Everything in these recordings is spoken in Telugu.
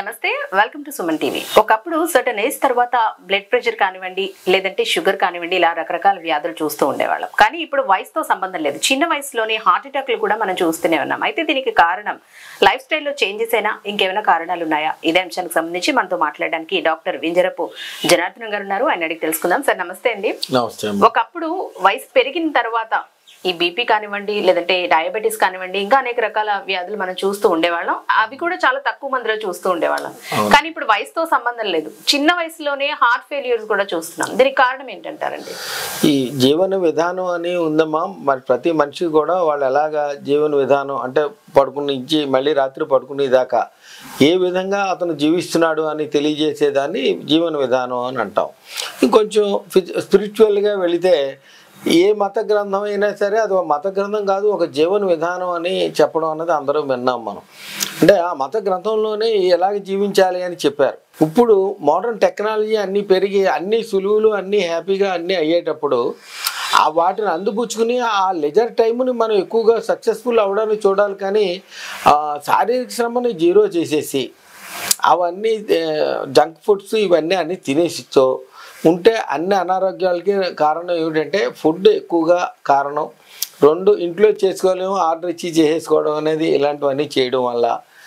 నమస్తే వెల్కమ్ టు సుమన్ టీవీ ఒకప్పుడు సర్టన్ ఏజ్ తర్వాత బ్లడ్ ప్రెషర్ కానివ్వండి లేదంటే షుగర్ కానివ్వండి ఇలా రకరకాల వ్యాధులు చూస్తూ ఉండేవాళ్ళం కానీ ఇప్పుడు వయసుతో సంబంధం లేదు చిన్న వయసులోనే హార్ట్ అటాక్లు కూడా మనం చూస్తూనే ఉన్నాం అయితే దీనికి కారణం లైఫ్ స్టైల్లో చేంజెస్ అయినా ఇంకేమైనా కారణాలు ఉన్నాయా ఇదే అంశానికి సంబంధించి మనతో మాట్లాడడానికి డాక్టర్ వింజరపు జనార్దన్ గారు ఉన్నారు ఆయన అడిగి తెలుసుకుందాం సార్ నమస్తే అండి నమస్తే అమ్మ ఒకప్పుడు వయసు పెరిగిన తర్వాత ఈ బీపీ కానివ్వండి లేదంటే డయాబెటీస్ కానివ్వండి ఇంకా అనేక రకాల వ్యాధులు మనం చూస్తూ ఉండేవాళ్ళం అవి కూడా చాలా తక్కువ మందిలో చూస్తూ ఉండేవాళ్ళం కానీ ఇప్పుడు వయసుతో సంబంధం లేదు చిన్న వయసులోనే హార్ట్ ఫెయిల్యూర్స్ కూడా చూస్తున్నాం దీనికి కారణం ఏంటంటారండి ఈ జీవన విధానం అని ఉందమ్మా మరి ప్రతి మనిషి కూడా వాళ్ళు ఎలాగా జీవన విధానం అంటే పడుకుని ఇచ్చి మళ్ళీ రాత్రి పడుకునే దాకా ఏ విధంగా అతను జీవిస్తున్నాడు అని తెలియజేసేదాన్ని జీవన విధానం అని అంటాం ఇంకొంచెం స్పిరిచువల్గా వెళితే ఏ మత గ్రంథం అయినా సరే అది ఒక మత గ్రంథం కాదు ఒక జీవన విధానం అని చెప్పడం అన్నది అందరూ విన్నాం మనం అంటే ఆ మత గ్రంథంలోనే ఎలాగ జీవించాలి అని చెప్పారు ఇప్పుడు మోడర్న్ టెక్నాలజీ అన్నీ పెరిగి అన్ని సులువులు అన్నీ హ్యాపీగా అన్నీ అయ్యేటప్పుడు ఆ వాటిని అందిపుచ్చుకుని ఆ లెజర్ టైంని మనం ఎక్కువగా సక్సెస్ఫుల్ అవ్వడానికి చూడాలి కానీ ఆ శారీరక శ్రమని జీరో చేసేసి అవన్నీ జంక్ ఫుడ్స్ ఇవన్నీ అన్నీ తినేసిచ్చో ఉంటే అన్ని అనారోగ్యాలకి కారణం ఏమిటంటే ఫుడ్ ఎక్కువగా కారణం రెండు ఇంట్లో చేసుకోలేము ఆర్డర్ ఇచ్చి చేసేసుకోవడం అనేది ఇలాంటివన్నీ చేయడం వల్ల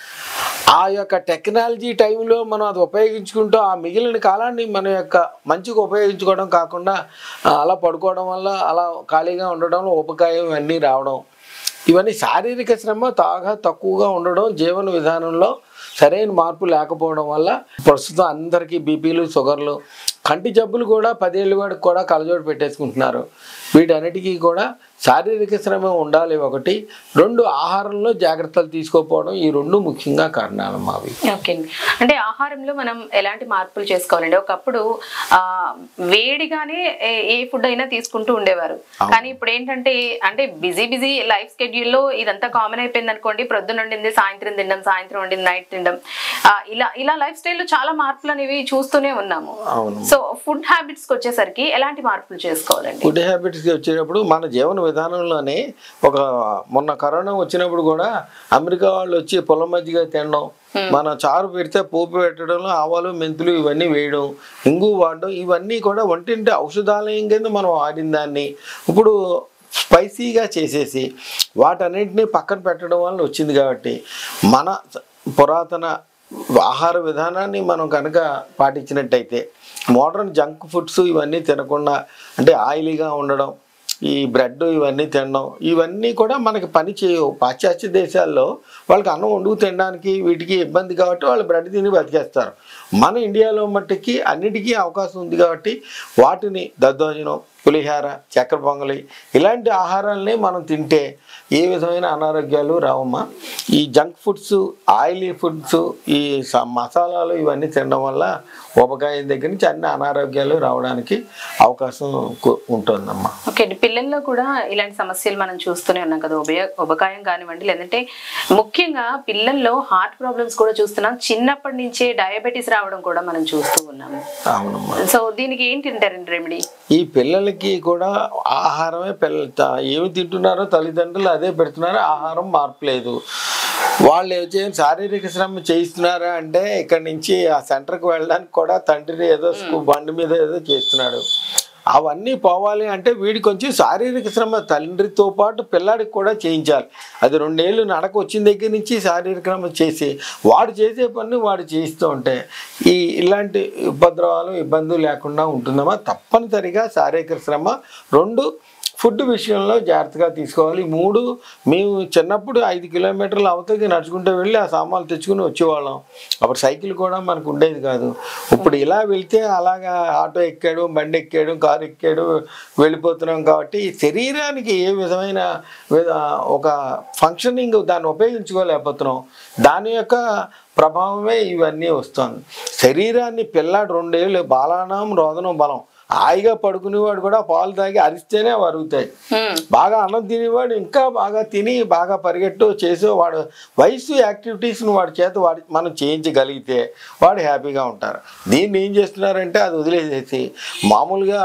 ఆ యొక్క టెక్నాలజీ టైంలో మనం అది ఉపయోగించుకుంటూ ఆ మిగిలిన కాలాన్ని మన యొక్క మంచిగా ఉపయోగించుకోవడం కాకుండా ఆ, అలా పడుకోవడం వల్ల అలా ఖాళీగా ఉండడం ఉపకాయం ఇవన్నీ రావడం ఇవన్నీ శారీరక శ్రమ బాగా తక్కువగా ఉండడం జీవన విధానంలో సరైన మార్పు లేకపోవడం వల్ల ప్రస్తుతం అందరికీ బీపీలు షుగర్లు కంటి జబ్బులు కూడా పదేళ్ళ వాడికి కూడా కలజోడు పెట్టేసుకుంటున్నారు వీటన్నిటికీ కూడా శారీరక శ్రమ ఉండాలి ఒకటి రెండు ఆహారంలో జాగ్రత్తలు తీసుకోకపోవడం ఈ రెండు ముఖ్యంగా కారణాలు మావి ఓకే అండి అంటే ఆహారంలో మనం ఎలాంటి మార్పులు చేసుకోవాలండి ఒకప్పుడు ఆ వేడిగానే ఏ- ఏ ఫుడ్ అయినా తీసుకుంటూ ఉండేవారు కానీ ఇప్పుడు ఏంటంటే అంటే బిజీ బిజీ లైఫ్ స్కెడ్యూల్లో ఇదంతా కామన్ అయిపోయింది అనుకోండి ప్రొద్దున వండింది సాయంత్రం తినడం సాయంత్రం వండింది నైట్ తినడం ఆ, ఇలా ఇలా లైఫ్ స్టైల్లో చాలా మార్పులు అనేవి చూస్తూనే ఉన్నాము అవును సో ఫుడ్ హ్యాబిట్స్కి వచ్చేసరికి ఎలాంటి మార్పులు చేసుకోవాలండి ఫుడ్ హ్యాబిట్స్కి వచ్చేటప్పుడు మన జీవన విధానంలోనే ఒక మొన్న కరోనా వచ్చినప్పుడు కూడా అమెరికా వాళ్ళు వచ్చి పొలం మధ్యగా తినడం మన చారు పెడితే పోపు పెట్టడంలో ఆవాలు మెంతులు ఇవన్నీ వేయడం ఇంగు వాడడం ఇవన్నీ కూడా వంటింటి ఔషధాలయం కింద మనం వాడిన దాన్ని ఇప్పుడు స్పైసీగా చేసేసి వాటన్నింటినీ పక్కన పెట్టడం వల్ల వచ్చింది కాబట్టి మన పురాతన ఆహార విధానాన్ని మనం కనుక పాటించినట్టయితే మోడర్న్ జంక్ ఫుడ్స్ ఇవన్నీ తినకుండా అంటే ఆయిలీగా ఉండడం ఈ బ్రెడ్ ఇవన్నీ తినడం ఇవన్నీ కూడా మనకి పని చేయవు పాశ్చాత్య దేశాల్లో వాళ్ళకి అన్నం వండుకు తినడానికి వీటికి ఇబ్బంది కాబట్టి వాళ్ళు బ్రెడ్ తిని బతికేస్తారు మన ఇండియాలో మట్టుకి అన్నిటికీ అవకాశం ఉంది కాబట్టి వాటిని దద్దోజనం పులిహార చక్కెర పొంగలి ఇలాంటి ఆహారాలని మనం తింటే ఏ విధమైన అనారోగ్యాలు రావమ్మా ఈ జంక్ ఫుడ్స్ ఆయిలీ ఫుడ్స్ ఈ స- మసాలాలు ఇవన్నీ తినడం వల్ల ఉపకాయం దగ్గర నుంచి అన్ని అనారోగ్యాలు రావడానికి అవకాశం కు- ఉంటుందమ్మా ఓకే అండి పిల్లల్లో కూడా ఇలాంటి సమస్యలు మనం చూస్తూనే ఉన్నాం కదా ఉభయ ఉబకాయం కానివ్వండి లేదంటే ముఖ్యంగా పిల్లల్లో హార్ట్ ప్రాబ్లమ్స్ కూడా చూస్తున్నాం చిన్నప్పటి నుంచే డయాబెటీస్ రావడం కూడా మనం చూస్తూ ఉన్నాము అవునమ్మా సో దీనికి ఏంటి అంటారండి రెమెడీ ఈ పిల్లలకి కూడా ఆహారమే పిల్ల త- ఏమి తింటున్నారో తల్లిదండ్రులు అదే పెడుతున్నారు ఆహారం మార్పు లేదు వాళ్ళు ఏం చేయాలి శారీరక శ్రమ చేయిస్తున్నారా అంటే ఇక్కడ నుంచి ఆ సెంటర్కి వెళ్ళడానికి కూడా తండ్రిని ఏదో స్కూ- బండి మీద ఏదో చేస్తున్నాడు అవన్నీ పోవాలి అంటే వీడి కొంచెం శారీరక శ్రమ తండ్రితో పాటు పిల్లాడికి కూడా చేయించాలి అది రెండేళ్ళు నడక వచ్చిన దగ్గర నుంచి శారీరక శ్రమ చేసి వాడు చేసే పని వాడు చేయిస్తూ ఉంటే ఈ ఇలాంటి ఉపద్రవాలు ఇబ్బందులు లేకుండా ఉంటుందమ్మా తప్పనిసరిగా శారీరక శ్రమ రెండు ఫుడ్ విషయంలో జాగ్రత్తగా తీసుకోవాలి ఈ మూడు మేము చిన్నప్పుడు ఐదు కిలోమీటర్లు అవతలకి నడుచుకుంటూ వెళ్ళి ఆ సామాన్లు తెచ్చుకుని వచ్చేవాళ్ళం అప్పుడు సైకిల్ కూడా మనకు ఉండేది కాదు ఇప్పుడు ఇలా వెళ్తే అలాగా ఆటో ఎక్కాడు బండి ఎక్కాడు కారు ఎక్కాడు వెళ్ళిపోతున్నాం కాబట్టి ఈ శరీరానికి ఏ విధమైన విధ- ఒక ఫంక్షనింగ్ దాన్ని ఉపయోగించుకోలేకపోతున్నాం దాని యొక్క ప్రభావమే ఇవన్నీ వస్తుంది శరీరాన్ని పిల్లాడు రెండేళ్ళు బాలానం రోదనం బలం హాయిగా పడుకునేవాడు కూడా పాలు తాగి అరిస్తేనే అవి అరుగుతాయి బాగా అన్నం తినేవాడు ఇంకా బాగా తిని బాగా పరిగెట్టు చేసి వాడు వయసు యాక్టివిటీస్ని వాడి చేత వాడి మనం చేయించగలిగితే వాడు హ్యాపీగా ఉంటారు దీన్ని ఏం చేస్తున్నారంటే అది వదిలేసేసి మామూలుగా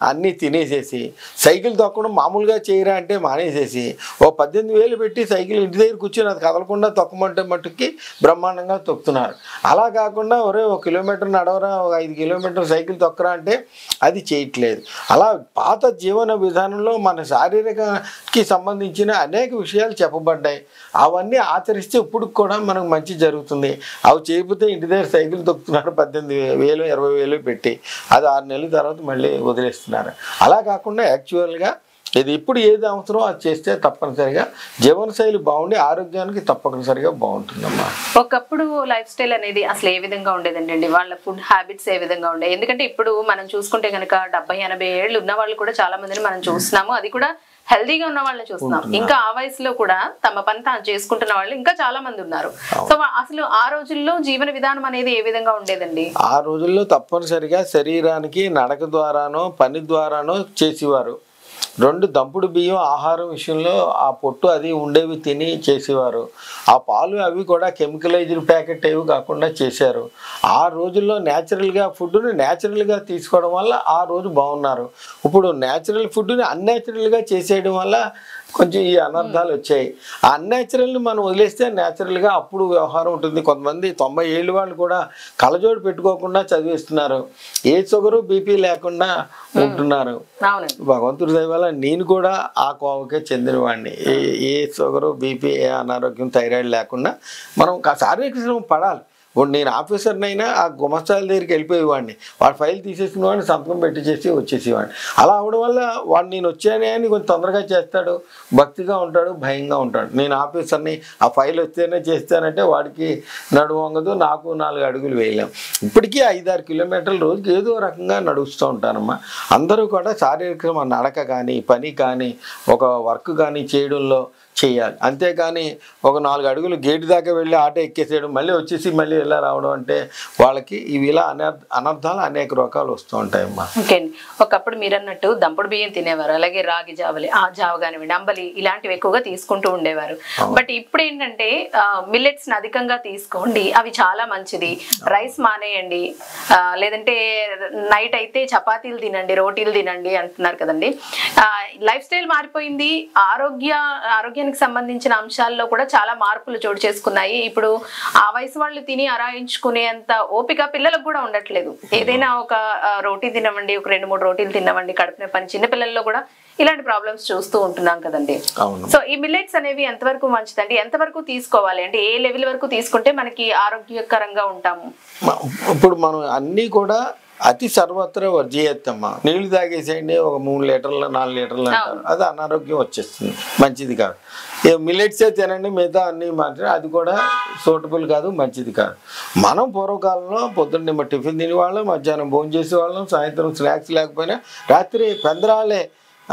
అన్నీ తినేసేసి సైకిల్ తొక్కడం మామూలుగా చేయరా అంటే మానేసేసి ఓ పద్దెనిమిది వేలు పెట్టి సైకిల్ ఇంటి దగ్గర కూర్చొని అది కదలకుండా తొక్కమంటే మట్టుకి బ్రహ్మాండంగా తొక్కుతున్నారు అలా కాకుండా ఒరే ఒక కిలోమీటర్ నడవరా ఒక ఐదు కిలోమీటర్ సైకిల్ తొక్కరా అంటే అది చేయట్లేదు అలా పాత జీవన విధానంలో మన శారీరకకి సంబంధించిన అనేక విషయాలు చెప్పబడ్డాయి అవన్నీ ఆచరిస్తే ఇప్పుడు కూడా మనకు మంచి జరుగుతుంది అవి చేయకపోతే ఇంటి దగ్గర సైకిల్ తొక్కుతున్నారు పద్దెనిమిది వేలు ఇరవై వేలు పెట్టి అది ఆరు నెలల తర్వాత మళ్ళీ వదిలేస్తున్నారు అలా కాకుండా యాక్చువల్గా ఇది ఇప్పుడు ఏది అవసరం అది చేస్తే తప్పనిసరిగా జీవనశైలి బాగుండి ఆరోగ్యానికి తప్పనిసరిగా బాగుంటుందమ్మా ఒకప్పుడు లైఫ్ స్టైల్ అనేది అసలు ఏ విధంగా ఉండేదండి వాళ్ళ ఫుడ్ హ్యాబిట్స్ ఏ విధంగా ఉండే ఎందుకంటే ఇప్పుడు మనం చూసుకుంటే కనుక డెబ్బై ఎనభై ఏళ్ళు ఉన్న వాళ్ళు కూడా చాలా మందిని మనం చూస్తున్నాము అది కూడా హెల్దీగా ఉన్న వాళ్ళని చూస్తున్నాం ఇంకా ఆ వయసులో కూడా తమ పని తాను చేసుకుంటున్న వాళ్ళు ఇంకా చాలా మంది ఉన్నారు సో వా- అసలు ఆ రోజుల్లో జీవన విధానం అనేది ఏ విధంగా ఉండేదండి ఆ రోజుల్లో తప్పనిసరిగా శరీరానికి నడక ద్వారానో పని ద్వారానో చేసేవారు రెండు దంపుడు బియ్యం ఆహారం విషయంలో ఆ పొట్టు అది ఉండేవి తిని చేసేవారు ఆ పాలు అవి కూడా కెమికలైజ్డ్ ప్యాకెట్ ఏవి కాకుండా చేశారు ఆ రోజుల్లో న్యాచురల్గా ఫుడ్ని న్యాచురల్గా తీసుకోవడం వల్ల ఆ రోజు బాగున్నారు ఇప్పుడు న్యాచురల్ ఫుడ్ని అన్యాచురల్గా చేసేయడం వల్ల కొంచెం ఈ అనర్థాలు వచ్చాయి ఆ అన్యాచురల్ని మనం వదిలేస్తే న్యాచురల్గా అప్పుడు వ్యవహారం ఉంటుంది కొంతమంది తొంభై ఏళ్ళు వాళ్ళు కూడా కళ్ళజోడు పెట్టుకోకుండా చదివిస్తున్నారు ఏ షుగరు బీపీ లేకుండా ఉంటున్నారు అవునండి భగవంతుడి దయ వల్ల నేను కూడా ఆ కోవకే చెందినవాడిని ఏ ఏ షుగరు బీపీ ఏ అనారోగ్యం థైరాయిడ్ లేకుండా మనం కా- శారీరక శ్రమ పడాలి ఇప్పుడు నేను ఆఫీసర్నైనా ఆ గుమస్తాల దగ్గరికి వెళ్ళిపోయేవాడిని వాడు ఫైల్ తీసేసిన వాడిని సంతకం పెట్టి చేసి వచ్చేసేవాడిని అలా అవడం వల్ల వాడు నేను వచ్చానే అని కొంచెం తొందరగా చేస్తాడు భక్తిగా ఉంటాడు భయంగా ఉంటాడు నేను ఆఫీసర్ని ఆ ఫైల్ వస్తేనే చేస్తానంటే వాడికి నడుము వంగదు నాకు నాలుగు అడుగులు వేయలేం ఇప్పటికీ ఐదారు కిలోమీటర్ల రోజుకి ఏదో రకంగా నడుస్తూ ఉంటానమ్మా అందరూ కూడా శారీరక నడక కానీ పని కానీ ఒక వర్క్ కానీ చేయడంలో చేయాలి అంతేకాని ఒక నాలుగు అడుగులు గేటు దాకా వెళ్ళి ఆటో ఎక్కేసేయడం మళ్ళీ వచ్చేసి మళ్ళీ ఇలా రావడం అంటే వాళ్ళకి ఇవి ఇలా అనర్ అనర్థాలు అనేక రకాలు వస్తూ ఉంటాయమ్మా ఓకే అండి ఒకప్పుడు మీరు అన్నట్టు దంపుడు బియ్యం తినేవారు అలాగే రాగి జావలి ఆ జావ కానివ్వండి అంబలి ఇలాంటివి ఎక్కువగా తీసుకుంటూ ఉండేవారు బట్ ఇప్పుడు ఏంటంటే మిల్లెట్స్ ని అధికంగా తీసుకోండి అవి చాలా మంచిది రైస్ మానేయండి ఆ, లేదంటే నైట్ అయితే చపాతీలు తినండి రోటీలు తినండి అంటున్నారు కదండి లైఫ్ స్టైల్ మారిపోయింది ఆరోగ్య ఆరోగ్యానికి సంబంధించిన అంశాల్లో కూడా చాలా మార్పులు చోటు చేసుకున్నాయి ఇప్పుడు ఆ వయసు వాళ్ళు తిని అరాయించుకునేంత ఓపిక పిల్లలకు కూడా ఉండట్లేదు ఏదైనా ఒక ఆ, రోటీ తినవండి ఒక రెండు మూడు రోటీలు తినవండి కడుపునే పని చిన్న పిల్లల్లో కూడా ఇలాంటి ప్రాబ్లమ్స్ చూస్తూ ఉంటున్నాం కదండి అవును సో ఈ మిల్లెట్స్ అనేవి ఎంతవరకు మంచిదండి ఎంతవరకు తీసుకోవాలి అంటే ఏ లెవెల్ వరకు తీసుకుంటే మనకి ఆరోగ్యకరంగా ఉంటాము మ- ఇప్పుడు మనం అన్నీ కూడా అతి సర్వత్ర వర్జీయత్తమ్మా నీళ్లు తాగేసేయండి ఒక మూడు లీటర్లు నాలుగు లీటర్లు అంటారు అది అనారోగ్యం వచ్చేస్తుంది మంచిది కాదు ఏ మిల్లెట్సే తినండి మిగతా అన్నీ మాత్రం అది కూడా సూటబుల్ కాదు మంచిది కాదు మనం పూర్వకాలంలో పొద్దున్న టిఫిన్ తినేవాళ్ళం మధ్యాహ్నం భోజనం చేసేవాళ్ళం సాయంత్రం స్నాక్స్ లేకపోయినా రాత్రి పెందరాలే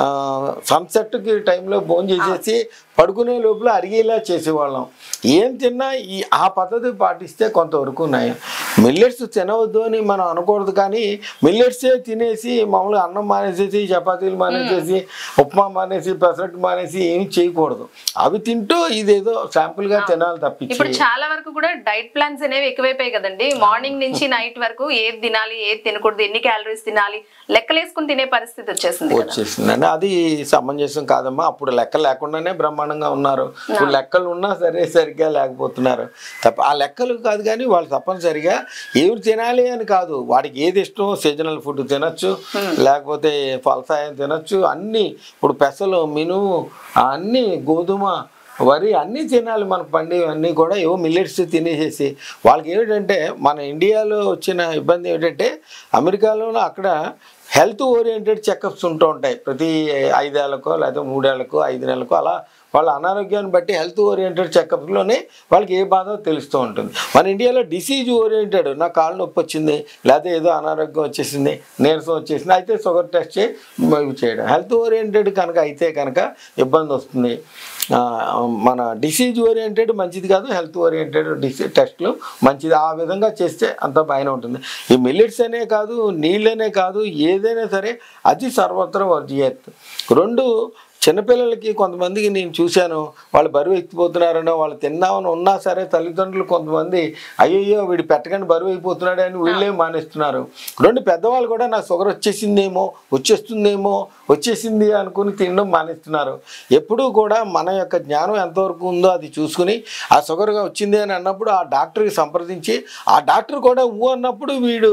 సన్సెట్కి టైంలో భోజనం చేసేసి పడుకునే లోపల అరిగేలా చేసేవాళ్ళం ఏం తిన్నా ఈ ఆ పద్ధతి పాటిస్తే కొంతవరకు నయం మిల్లెట్స్ తినవద్దు అని మనం అనకూడదు కానీ మిల్లెట్సే తినేసి మామూలుగా అన్నం మానేసేసి చపాతీలు మానేసేసి ఉప్మా మానేసి పెసరట్టు మానేసి ఏం చేయకూడదు అవి తింటూ ఇదేదో శాంపుల్గా తినాలి తప్పించి ఇప్పుడు చాలా వరకు కూడా డైట్ ప్లాన్స్ అనేవి ఎక్కువైపోయాయి కదండి మార్నింగ్ నుంచి నైట్ వరకు ఏది తినాలి ఏది తినకూడదు ఎన్ని క్యాలరీస్ తినాలి లెక్కలేసుకుని తినే పరిస్థితి వచ్చేసింది కదా వచ్చేసిందండి అది సమంజసం కాదమ్మా అప్పుడు లెక్క లేకుండానే బ్రహ్మాండంగా ఉన్నారు ఇప్పుడు లెక్కలు ఉన్నా సరే సరిగ్గా లేకపోతున్నారు తప్ప ఆ లెక్కలు కాదు కానీ వాళ్ళు తప్పనిసరిగా ఏమి తినాలి అని కాదు వాడికి ఏది ఇష్టం సీజనల్ ఫుడ్ తినచ్చు లేకపోతే ఫలసాయం తినచ్చు అన్నీ ఇప్పుడు పెసలు మినుము అన్నీ గోధుమ వరి అన్నీ తినాలి మనకు పండి అన్నీ కూడా ఏవో మిల్లెట్స్ తినేసేసి వాళ్ళకి ఏమిటంటే మన ఇండియాలో వచ్చిన ఇబ్బంది ఏమిటంటే అమెరికాలోనూ అక్కడ హెల్త్ ఓరియంటెడ్ చెకప్స్ ఉంటూ ఉంటాయి ప్రతి ఐదేళ్లకో లేకపోతే మూడేళ్లకో ఐదు నెలలకో అలా వాళ్ళ అనారోగ్యాన్ని బట్టి హెల్త్ ఓరియంటెడ్ చెకప్లోనే వాళ్ళకి ఏ బాధ తెలుస్తూ ఉంటుంది మన ఇండియాలో డిసీజ్ ఓరియంటెడ్ నా కాళ్ళు నొప్పి వచ్చింది లేకపోతే ఏదో అనారోగ్యం వచ్చేసింది నీరసం వచ్చేసింది అయితే షుగర్ టెస్ట్ చేయి ఇవి చేయడం హెల్త్ ఓరియంటెడ్ కనుక అయితే కనుక ఇబ్బంది వస్తుంది ఆ, మన డిసీజ్ ఓరియంటెడ్ మంచిది కాదు హెల్త్ ఓరియంటెడ్ డిసీ టెస్ట్లు మంచిది ఆ విధంగా చేస్తే అంత బాగానే ఉంటుంది ఈ మిల్లెట్స్ అనే కాదు నీళ్ళనే కాదు ఏదైనా సరే అది సర్వత్ర వర్జియత్ రెండు చిన్నపిల్లలకి కొంతమందికి నేను చూశాను వాళ్ళు బరువు ఎక్కిపోతున్నారనో వాళ్ళు తిన్నామని ఉన్నా సరే తల్లిదండ్రులు కొంతమంది అయ్యయ్యో వీడు పెట్టగానే బరువు అయిపోతున్నాడు అని వీళ్ళే మానేస్తున్నారు రెండు పెద్దవాళ్ళు కూడా నాకు షుగర్ వచ్చేసిందేమో వచ్చేస్తుందేమో వచ్చేసింది అనుకుని తినడం మానేస్తున్నారు ఎప్పుడూ కూడా మన యొక్క జ్ఞానం ఎంతవరకు ఉందో అది చూసుకుని ఆ షుగర్గా వచ్చింది అని అన్నప్పుడు ఆ డాక్టర్కి సంప్రదించి ఆ డాక్టర్ కూడా ఊ అన్నప్పుడు వీడు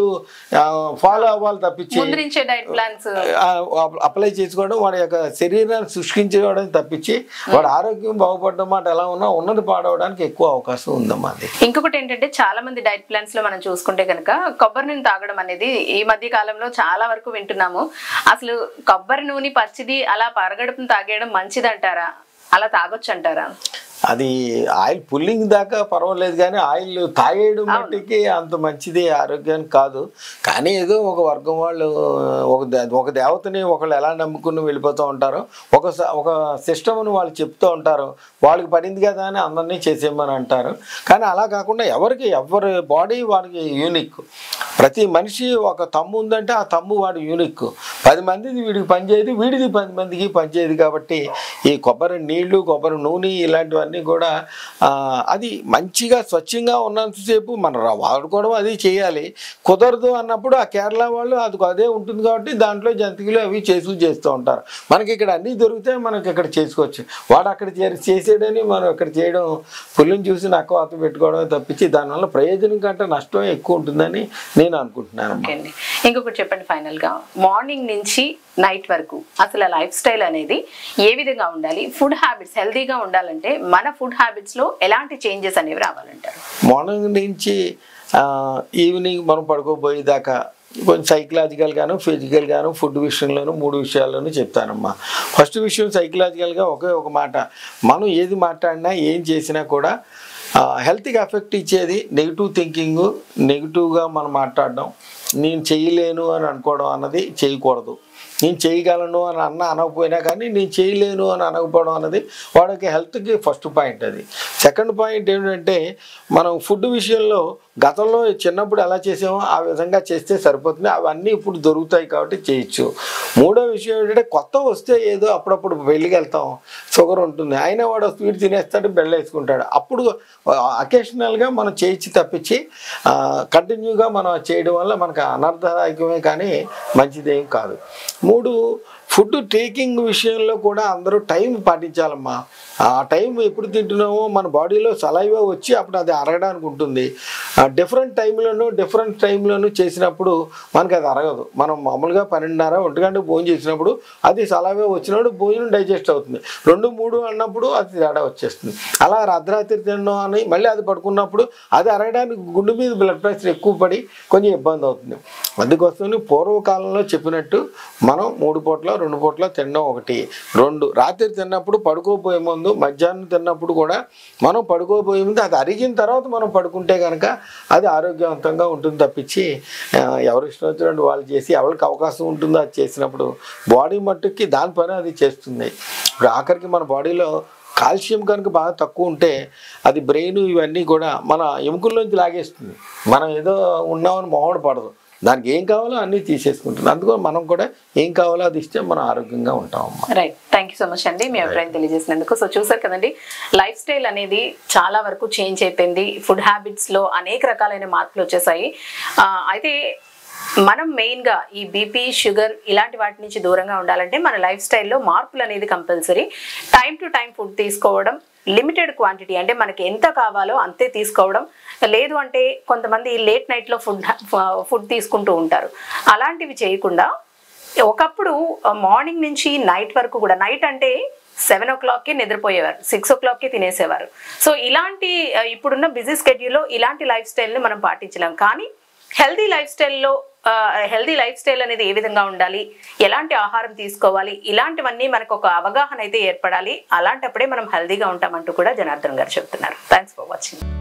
ఫాలో అవ్వాలి తప్పించి ముందు నుంచే డైట్ ప్లాన్స్ అప్లై చేసుకోవడం వాడి యొక్క శరీరాన్ని శుష్కించుకోవడం తప్పించి వాడు ఆరోగ్యం బాగుపడడం మాట ఎలా ఉన్నా ఉన్నది పాడవడానికి ఎక్కువ అవకాశం ఉందమ్మా అది ఇంకొకటి ఏంటంటే చాలా మంది డైట్ ప్లాన్స్ లో మనం చూసుకుంటే కనుక కొబ్బరి నూనె తాగడం అనేది ఈ మధ్య కాలంలో చాలా వరకు వింటున్నాము అసలు కొబ్బరి నూనె పచ్చిది అలా పరగడుపును తాగేయడం మంచిదంటారా అలా తాగొచ్చు అంటారా అది ఆయిల్ పుల్లింగ్ దాకా పర్వాలేదు కానీ ఆయిల్ తాగేయడం మట్టికి అంత మంచిది ఆరోగ్యానికి కాదు కానీ ఏదో ఒక వర్గం వాళ్ళు ఒక దే- ఒక దేవతని ఒకళ్ళు ఎలా నమ్ముకుని వెళ్ళిపోతూ ఉంటారో ఒక స- ఒక సిస్టమ్ను వాళ్ళు చెప్తూ ఉంటారు వాళ్ళకి పడింది కదా అని అందరినీ చేసేయమని అంటారు కానీ అలా కాకుండా ఎవరికి ఎవరి బాడీ వాడికి యూనిక్ ప్రతి మనిషి ఒక తమ్ము ఉందంటే ఆ తమ్ము వాడు యూనిక్ పది మందిది వీడికి పనిచేయదు వీడిది పది మందికి పనిచేయదు కాబట్టి ఈ కొబ్బరి నీళ్లు కొబ్బరి నూనె ఇలాంటివన్నీ కూడా ఆ, అది మంచిగా స్వచ్ఛంగా ఉన్నంతసేపు మనం రా- వాడుకోవడం అది చేయాలి కుదరదు అన్నప్పుడు ఆ కేరళ వాళ్ళు అది అదే ఉంటుంది కాబట్టి దాంట్లో జంతికలు అవి చేసు చేస్తూ ఉంటారు మనకి ఇక్కడ అన్నీ దొరికితే మనకి ఇక్కడ చేసుకోవచ్చు వాడు అక్కడ చే- చేసేయడని మనం ఇక్కడ చేయడం పుల్లిని చూసి నక్క వాత పెట్టుకోవడమే తప్పించి దానివల్ల ప్రయోజనం కంటే నష్టం ఎక్కువ ఉంటుందని నేను అనుకుంటున్నాను ఓకే అండి ఇంకొకటి చెప్పండి ఫైనల్ గా మార్నింగ్ నుంచి నైట్ వరకు అసలు ఆ లైఫ్ స్టైల్ అనేది ఏ విధంగా ఉండాలి ఫుడ్ హ్యాబిట్స్ హెల్తీగా ఉండాలంటే మన ఫుడ్ హ్యాబిట్స్ లో ఎలాంటి చేంజెస్ అనేవి రావాలంటారు మార్నింగ్ నుంచి ఆ, ఈవినింగ్ మనం పడుకోబోయేదాకా కొంచెం సైకలాజికల్ గాను ఫిజికల్ గాను ఫుడ్ విషయంలోను మూడు విషయాల్లోనూ చెప్తానమ్మా ఫస్ట్ విషయం సైకలాజికల్గా ఒకే ఒక మాట మనం ఏది మాట్లాడినా ఏం చేసినా కూడా హెల్త్కి ఎఫెక్ట్ ఇచ్చేది నెగిటివ్ థింకింగ్ నెగిటివ్గా మనం మాట్లాడడం నేను చేయలేను అని అనుకోవడం అన్నది చేయకూడదు నేను చేయగలను అని అన్న అనకపోయినా కానీ నేను చేయలేను అని అనకపోవడం అన్నది వాడికి హెల్త్కి ఫస్ట్ పాయింట్ అది సెకండ్ పాయింట్ ఏంటంటే మనం ఫుడ్ విషయంలో గతంలో చిన్నప్పుడు ఎలా చేసామో ఆ విధంగా చేస్తే సరిపోతుంది అవన్నీ ఇప్పుడు దొరుకుతాయి కాబట్టి చేయొచ్చు మూడో విషయం ఏంటంటే కొత్త వస్తే ఏదో అప్పుడప్పుడు వెళ్ళికి వెళ్తాం షుగర్ ఉంటుంది అయినా వాడు స్వీట్ తినేస్తాడు బెల్ల వేసుకుంటాడు అప్పుడు అకేషనల్గా మనం చేయొచ్చు తప్పించి కంటిన్యూగా మనం చేయడం వల్ల మనకు అనర్థదాయకమే కానీ మంచిదేం కాదు మూడు ఫుడ్ టేకింగ్ విషయంలో కూడా అందరూ టైం పాటించాలమ్మా ఆ టైం ఎప్పుడు తింటున్నామో మన బాడీలో సలైవా వచ్చి అప్పుడు అది అరగడానికి ఉంటుంది డిఫరెంట్ టైంలోనూ డిఫరెంట్ టైంలోనూ చేసినప్పుడు మనకి అది అరగదు మనం మామూలుగా పన్నెండున్నర ఒంటి గంట భోజనం చేసినప్పుడు అది సలైవా వచ్చినప్పుడు భోజనం డైజెస్ట్ అవుతుంది రెండు మూడు అన్నప్పుడు అది తేడా వచ్చేస్తుంది అలా అర్ధరాత్రి తినడం అని మళ్ళీ అది పడుకున్నప్పుడు అది అరగడానికి గుండె మీద బ్లడ్ ప్రెషర్ ఎక్కువ పడి కొంచెం ఇబ్బంది అవుతుంది అందుకోసం పూర్వకాలంలో చెప్పినట్టు మనం మూడు పూట్ల రెండు పూట్ల తినడం ఒకటి రెండు రాత్రి తిన్నప్పుడు పడుకోబోయే ముందు మధ్యాహ్నం తిన్నప్పుడు కూడా మనం పడుకోబోయే ముందు అది అరిగిన తర్వాత మనం పడుకుంటే కనుక అది ఆరోగ్యవంతంగా ఉంటుంది తప్పించి ఆ, ఎవరు ఇష్టం వచ్చినట్టు వాళ్ళు చేసి ఎవరికి అవకాశం ఉంటుందో అది చేసినప్పుడు బాడీ మట్టుకి దాని పని అది చేస్తుంది ఇప్పుడు ఆఖరికి మన బాడీలో కాల్షియం కనుక బాగా తక్కువ ఉంటే అది బ్రెయిన్ ఇవన్నీ కూడా మన ఎముకల్లోంచి లాగేస్తుంది మనం ఏదో ఉన్నామని మొహం పడదు దానికి ఏం కావాలో అన్నీ తీసేసుకుంటుంది అందుకని మనం కూడా ఏం కావాలో అది ఇస్తే మనం ఆరోగ్యంగా ఉంటాం అమ్మా right thank you so much అండి మీ అభిప్రాయం తెలియజేసినందుకు సో చూసారు కదండి లైఫ్ స్టైల్ అనేది చాలా వరకు చేంజ్ అయిపోయింది ఫుడ్ హ్యాబిట్స్ లో అనేక రకాలైన మార్పులు వచ్చేసాయి ఆ, అయితే మనం మెయిన్ గా ఈ బీపీ షుగర్ ఇలాంటి వాటి నుంచి దూరంగా ఉండాలంటే మన లైఫ్ స్టైల్లో మార్పులు అనేది compulsory time to time food తీసుకోవడం లిమిటెడ్ క్వాంటిటీ అంటే మనకి ఎంత కావాలో అంతే తీసుకోవడం లేదు అంటే కొంతమంది లేట్ నైట్ లో ఫుడ్ ఫుడ్ తీసుకుంటూ ఉంటారు అలాంటివి చేయకుండా ఒకప్పుడు మార్నింగ్ నుంచి నైట్ వరకు కూడా నైట్ అంటే సెవెన్ ఓ క్లాక్కి నిద్రపోయేవారు సిక్స్ ఓ క్లాక్కి తినేసేవారు సో ఇలాంటి ఆ, ఇప్పుడున్న బిజీ స్కెడ్యూల్లో ఇలాంటి లైఫ్ స్టైల్ని మనం పాటించలేం కానీ హెల్దీ లైఫ్ స్టైల్లో హెల్దీ లైఫ్ స్టైల్ అనేది ఏ విధంగా ఉండాలి ఎలాంటి ఆహారం తీసుకోవాలి ఇలాంటివన్నీ మనకు ఒక అవగాహన అయితే ఏర్పడాలి అలాంటప్పుడే మనం హెల్దీగా ఉంటామంటూ కూడా జనార్దన్ గారు చెప్తున్నారు థ్యాంక్స్ ఫర్ వాచింగ్